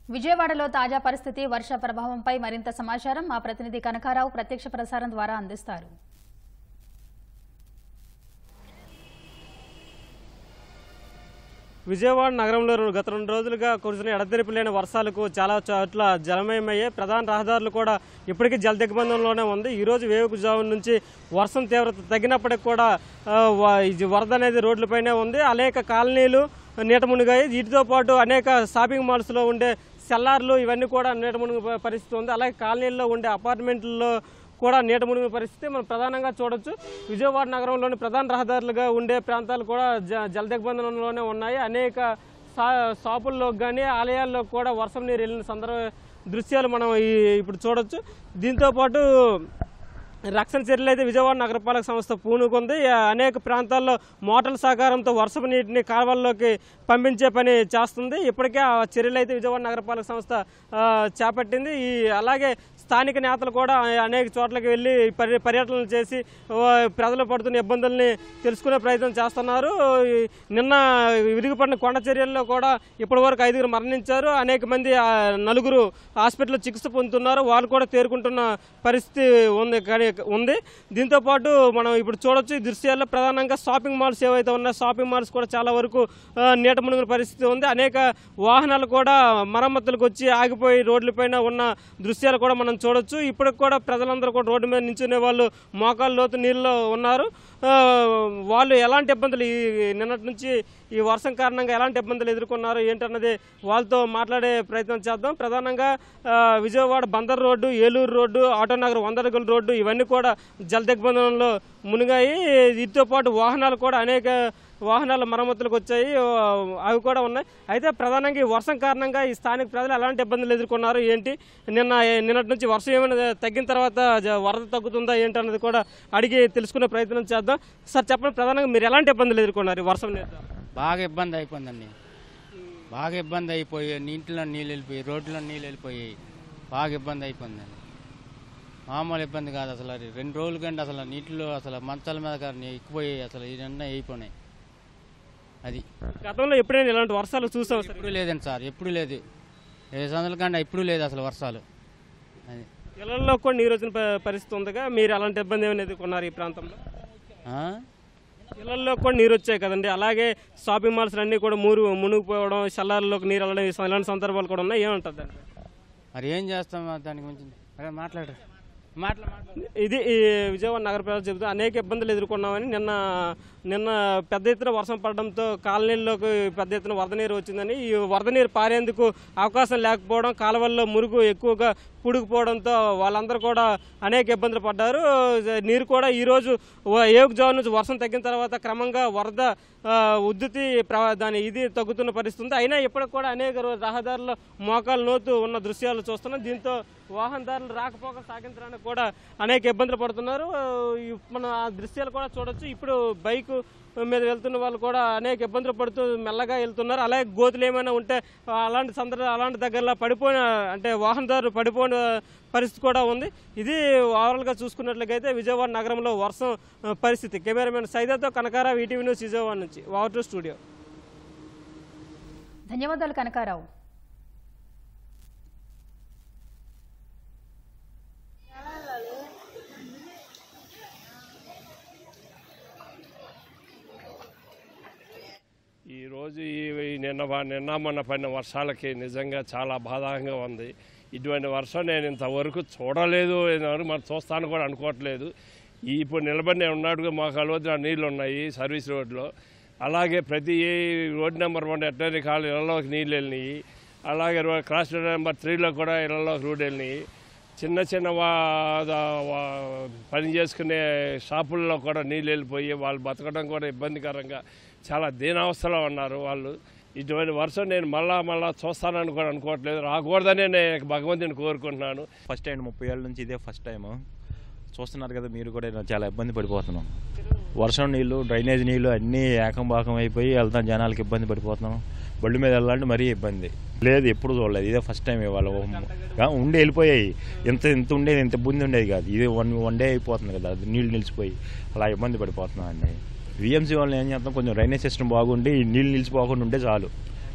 విజయవాడలో తాజా పరిస్థితి వర్ష ప్రభావంపై మరింత సమాచారం మా ప్రతినిధి కనకారావు ప్రత్యక్ష ప్రసారం ద్వారా అందిస్తారు విజయవాడ నగరంలో రెండు- గత రెండు రోజులుగా కురిసిన ఎడతెరిపి లేని వర్షాలకు చాలా చోట్ల జలమయమయ్యాయి ప్రధాన రహదారులు కూడా ఇప్పటికీ జల దిగ్బంధంలోనే ఉంది ఈ రోజు వేవుకుజాము నుంచి వర్షం తీవ్రత తగ్గినప్పటికి కూడా ఆ, వ- ఇది వరద అనేది రోడ్లపైనే ఉంది అనేక కాలనీలు నీట మునిగాయి వీటితో పాటు అనేక షాపింగ్ మాల్స్లో ఉండే సెల్లార్లు ఇవన్నీ కూడా నీట మునిగి ప- పరిస్థితి ఉంది అలాగే కాలనీల్లో ఉండే అపార్ట్మెంట్లలో కూడా నీట మునిగిన పరిస్థితి మనం ప్రధానంగా చూడొచ్చు విజయవాడ నగరంలోని ప్రధాన రహదారులుగా ఉండే ప్రాంతాలు కూడా జ జల దిగ్బంధనంలోనే ఉన్నాయి అనేక షా షాపుల్లో కానీ ఆలయాల్లో కూడా వర్షం నీరు వెళ్ళిన సందర్భ దృశ్యాలు మనం ఈ ఇప్పుడు చూడొచ్చు దీంతో పాటు రక్షణ చర్యలు అయితే విజయవాడ నగరపాలక సంస్థ పూనుకుంది ఆ, అనేక ప్రాంతాల్లో మోటార్ల సహకారంతో వర్షపు నీటిని కాలువల్లోకి పంపించే పని చేస్తుంది ఇప్పటికే ఆ చర్యలు అయితే విజయవాడ నగరపాలక సంస్థ ఆ, చేపట్టింది ఈ అలాగే స్థానిక నేతలు కూడా అనేక చోట్లకి వెళ్ళి పర్య పర్యటనలు చేసి ఓ, ప్రజలు పడుతున్న ఇబ్బందుల్ని తెలుసుకునే ప్రయత్నం చేస్తున్నారు ఈ నిన్న విరిగిపడిన కొండ చర్యల్లో కూడా ఇప్పటి వరకు ఐదుగురు మరణించారు అనేక మంది ఆ, నలుగురు హాస్పిటల్లో చికిత్స పొందుతున్నారు వాళ్ళు కూడా తేరుకుంటున్న పరిస్థితి ఉంది కానీ ఉంది దీంతో పాటు మనం ఇప్పుడు చూడొచ్చు ఈ దృశ్యాల్లో ప్రధానంగా షాపింగ్ మాల్స్ ఏవైతే ఉన్నాయో షాపింగ్ మాల్స్ కూడా చాలా వరకు ఆ, నీట మునిగిన పరిస్థితి ఉంది అనేక వాహనాలు కూడా మరమ్మతులకు వచ్చి ఆగిపోయి రోడ్లపైన ఉన్న దృశ్యాలు కూడా మనం చూడొచ్చు ఇప్పటికి కూడా ప్రజలందరూ కూడా రోడ్డు మీద నించునే వాళ్ళు మోకాలు లోతు నీళ్ళలో ఉన్నారు ఆ, వాళ్ళు ఎలాంటి ఇబ్బందులు ఈ నిన్నటి నుంచి ఈ వర్షం కారణంగా ఎలాంటి ఇబ్బందులు ఎదుర్కొన్నారు ఏంటన్నది వాళ్ళతో మాట్లాడే ప్రయత్నం చేద్దాం ప్రధానంగా ఆ, విజయవాడ బందర్ రోడ్డు ఏలూరు రోడ్డు ఆటోనగర్ వందరగుల రోడ్డు ఇవన్నీ కూడా జల దిగ్బంధనంలో మునిగాయి వీటితో పాటు వాహనాలు కూడా అనేక వాహనాల మరమ్మతులకు వచ్చాయి ఆ, అవి కూడా ఉన్నాయి అయితే ప్రధానంగా ఈ వర్షం కారణంగా ఈ స్థానిక ప్రజలు ఎలాంటి ఇబ్బందులు ఎదుర్కొన్నారు ఏంటి నిన్న నిన్నటి నుంచి వర్షం ఏమైనా తగ్గిన తర్వాత జ- వరద తగ్గుతుందా ఏంటి అన్నది కూడా అడిగి తెలుసుకునే ప్రయత్నం చేద్దాం సార్ చెప్పండి ప్రధానంగా మీరు ఎలాంటి ఇబ్బందులు ఎదుర్కొన్నారు ఈ వర్షం నీరు ద్వారా? బాగా ఇబ్బంది అయిపోయిందండి బాగా ఇబ్బంది అయిపోయి నీటిలో నీళ్ళు వెళ్ళిపోయి రోడ్లో నీళ్ళు వెళ్ళిపోయాయి బాగా ఇబ్బంది అయిపోయిందండి మామూలు ఇబ్బంది కాదు అసలు అది రెండు రోజుల కంటే అసలు నీటిలో అసలు మంచాల మీద కానీ ఎక్కిపోయి అసలు ఇవన్నీ అయిపోయినాయి అది గతంలో ఎప్పుడైనా ఇలాంటి వర్షాలు చూసాం సార్ ఎప్పుడు లేదండి సార్ ఎప్పుడు లేదు ఏ సంవత్సరాల కంటే ఎప్పుడు లేదు అసలు వర్షాలు అది ఇళ్లలో కూడా నీరు వచ్చిన ప- పరిస్థితి ఉందిగా మీరు అలాంటి ఇబ్బంది ఏమైనా ఎదుర్కొన్నారు ఈ ప్రాంతంలో ఆ? ఇళ్లలో కూడా నీరు వచ్చాయి కదండి అలాగే షాపింగ్ మాల్స్ అన్నీ కూడా మూరు మునిగిపోవడం షల్లార్లోకి నీరు వెళ్ళడం ఇలాంటి సందర్భాలు కూడా ఉన్నాయి ఏమంటుంది దానికి మరి ఏం చేస్తాం దాని గురించి అరే మాట్లాడు మాట్లా మాట్లాడు ఇది ఈ విజయవాడ నగర ప్రజలు చెబుతూ అనేక ఇబ్బందులు ఎదుర్కొన్నామని నిన్న నిన్న పెద్ద ఎత్తున వర్షం పడడంతో కాలనీల్లోకి పెద్ద ఎత్తున వరద నీరు వచ్చిందని ఈ వరద నీరు పారేందుకు అవకాశం లేకపోవడం కాలువల్లో మురుగు ఎక్కువగా పుడుకుపోవడంతో వాళ్ళందరూ కూడా అనేక ఇబ్బందులు పడ్డారు నీరు కూడా ఈరోజు ఏగు జోన్ నుంచి వర్షం తగ్గిన తర్వాత క్రమంగా వరద ఆ, ఉద్ధృతి ప్ర- దాని ఇది తగ్గుతున్న పరిస్థితి ఉంది అయినా ఇప్పటికి కూడా అనేక రో- రహదారుల్లో మోకాలు నోతు ఉన్న దృశ్యాలు చూస్తున్నాం దీంతో వాహనదారులు రాకపోక సాగించడానికి కూడా అనేక ఇబ్బందులు పడుతున్నారు ఆ, ఈ మన ఆ దృశ్యాలు కూడా చూడొచ్చు ఇప్పుడు బైక్ మీద వెళ్తున్న వాళ్ళు కూడా అనేక ఇబ్బందులు పడుతూ మెల్లగా వెళ్తున్నారు అలాగే గోతులు ఏమైనా ఉంటే ఆ, అలాంటి సందర్భ అలాంటి దగ్గరలో పడిపోయిన అంటే వాహనదారులు పడిపోయిన పరిస్థితి కూడా ఉంది ఇది ఓవరాల్గా చూసుకున్నట్లయితే విజయవాడ నగరంలో వర్షం ఆ, పరిస్థితి కెమెరామెన్ సైదాతో కనకారా ఈటీవీ న్యూస్ విజయవాడ నుంచి వాటర్ టు స్టూడియో ధన్యవాదాలు కనకారావు ఈ రోజు ఈ ఈ నిన్న వా- నిన్న మొన్న పడిన వర్షాలకి నిజంగా చాలా బాధాకంగా ఉంది ఇటువంటి వర్షం నేను ఇంతవరకు చూడలేదు ఇంతవరకు మనం చూస్తాను కూడా అనుకోవట్లేదు ఈ ఇప్పుడు నిలబడి ఉన్నాడు మాకు అలవద్దు నీళ్ళు ఉన్నాయి సర్వీస్ రోడ్లో అలాగే ప్రతి ఏ రోడ్ నెంబర్ వన్ ఎట్టని కాలు ఇళ్లలోకి నీళ్ళు వెళ్ళినాయి అలాగే రో- క్రాస్ రోడ్ నెంబర్ త్రీలో కూడా ఇళ్లలోకి రోడ్ వెళ్ళినాయి చిన్న చిన్న వా దా- వా- పని చేసుకునే షాపుల్లో కూడా నీళ్ళు వెళ్ళిపోయి వాళ్ళు బతకడం కూడా ఇబ్బందికరంగా చాలా దీనావస్థలో ఉన్నారు వాళ్ళు ఇటువంటి వర్షం నేను మళ్ళా మళ్ళా చూస్తానని కూడా అనుకోవట్లేదు రాకూడదనే నేను భగవంతుని కోరుకుంటున్నాను ఫస్ట్ టైం ముప్పై ఏళ్ళ నుంచి ఇదే ఫస్ట్ టైం చూస్తున్నారు కదా మీరు కూడా నేను చాలా ఇబ్బంది పడిపోతున్నాం వర్షం నీళ్ళు డ్రైనేజ్ నీళ్ళు అన్నీ ఏకం బాకం అయిపోయి వెళ్తాం జనాలకి ఇబ్బంది పడిపోతున్నాం బళ్ళు మీద వెళ్ళాలంటే మరీ ఇబ్బంది లేదు ఎప్పుడు చూడలేదు ఇదే ఫస్ట్ టైం ఇవాళ గా- ఉండి వెళ్ళిపోయాయి ఇంత ఇంత ఉండేది ఇంత ఇబ్బంది ఉండేది కాదు ఇది వన్ వన్ డే అయిపోతుంది కదా అది నీళ్ళు నిలిచిపోయి అలా ఇబ్బంది పడిపోతున్నాం అండి విఎంసీ వాళ్ళని ఏం చేస్తాం కొంచెం డ్రైనేజ్ సిస్టమ్ బాగుండి ఈ నీళ్ళు నిలిచిపోకుండా ఉంటే చాలు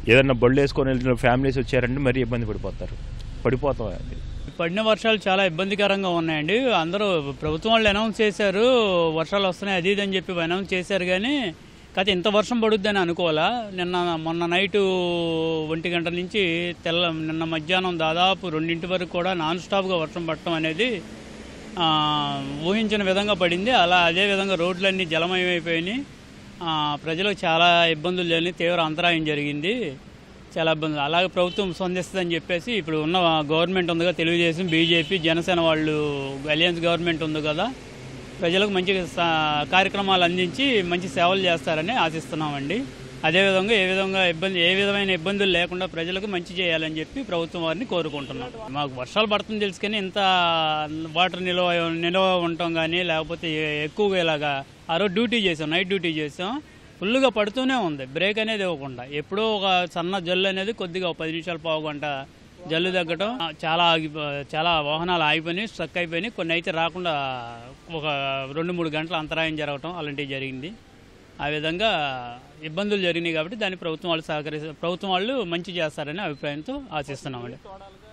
ఏదన్నా బళ్ళు వేసుకొని వెళ్తున్న ఫ్యామిలీస్ వచ్చారంటే మరీ ఇబ్బంది పడిపోతారు పడిపోతాం అది పడిన వర్షాలు చాలా ఇబ్బందికరంగా ఉన్నాయండి అందరూ ప్రభుత్వం వాళ్ళు అనౌన్స్ చేశారు వర్షాలు వస్తున్నాయి అది ఇది అని చెప్పి అనౌన్స్ చేశారు కానీ కాకపోతే ఇంత వర్షం పడుద్దని అనుకోవాలా నిన్న మొన్న నైటు ఒంటి గంట నుంచి తెల్ల నిన్న మధ్యాహ్నం దాదాపు రెండింటి వరకు కూడా నాన్ స్టాప్గా వర్షం పడటం అనేది ఆ, ఊహించిన విధంగా పడింది అలా అదే విధంగా రోడ్లన్నీ జలమయమైపోయినాయి ఆ, ప్రజలకు చాలా ఇబ్బందులు లేని తీవ్ర అంతరాయం జరిగింది చాలా ఇబ్బందులు అలాగే ప్రభుత్వం స్పందిస్తుందని చెప్పేసి ఇప్పుడు ఉన్న గవర్నమెంట్ ఉందిగా తెలుగుదేశం బీజేపీ జనసేన వాళ్ళు అలయన్స్ గవర్నమెంట్ ఉంది కదా ప్రజలకు మంచి స- కార్యక్రమాలు అందించి మంచి సేవలు చేస్తారని ఆశిస్తున్నామండి అదేవిధంగా ఏ విధంగా ఇబ్బంది ఏ విధమైన ఇబ్బందులు లేకుండా ప్రజలకు మంచి చేయాలని చెప్పి ప్రభుత్వం వారిని కోరుకుంటున్నాం మాకు వర్షాలు పడుతుంది తెలుసు కానీ ఇంత వాటర్ నిల్వ నిల్వ ఉండటం కానీ లేకపోతే ఎ- ఎక్కువగా ఇలాగా ఆ రోజు డ్యూటీ చేసాం నైట్ డ్యూటీ చేసాం ఫుల్గా పడుతూనే ఉంది బ్రేక్ అనేది ఇవ్వకుండా ఎప్పుడో ఒక సన్న జల్లు అనేది కొద్దిగా ఒక పది నిమిషాలు పావు గంట జల్లు తగ్గటం ఆ, చాలా ఆగి చాలా వాహనాలు ఆగిపోయినాయి స్ట్రక్ అయిపోయినాయి కొన్ని అయితే రాకుండా ఒక రెండు మూడు గంటల అంతరాయం జరగటం అలాంటివి జరిగింది ఆ విధంగా ఇబ్బందులు జరిగినాయి కాబట్టి దాన్ని ప్రభుత్వం వాళ్ళు సహకరి ప్రభుత్వం వాళ్ళు మంచి చేస్తారనే అభిప్రాయంతో ఆశిస్తున్నామండి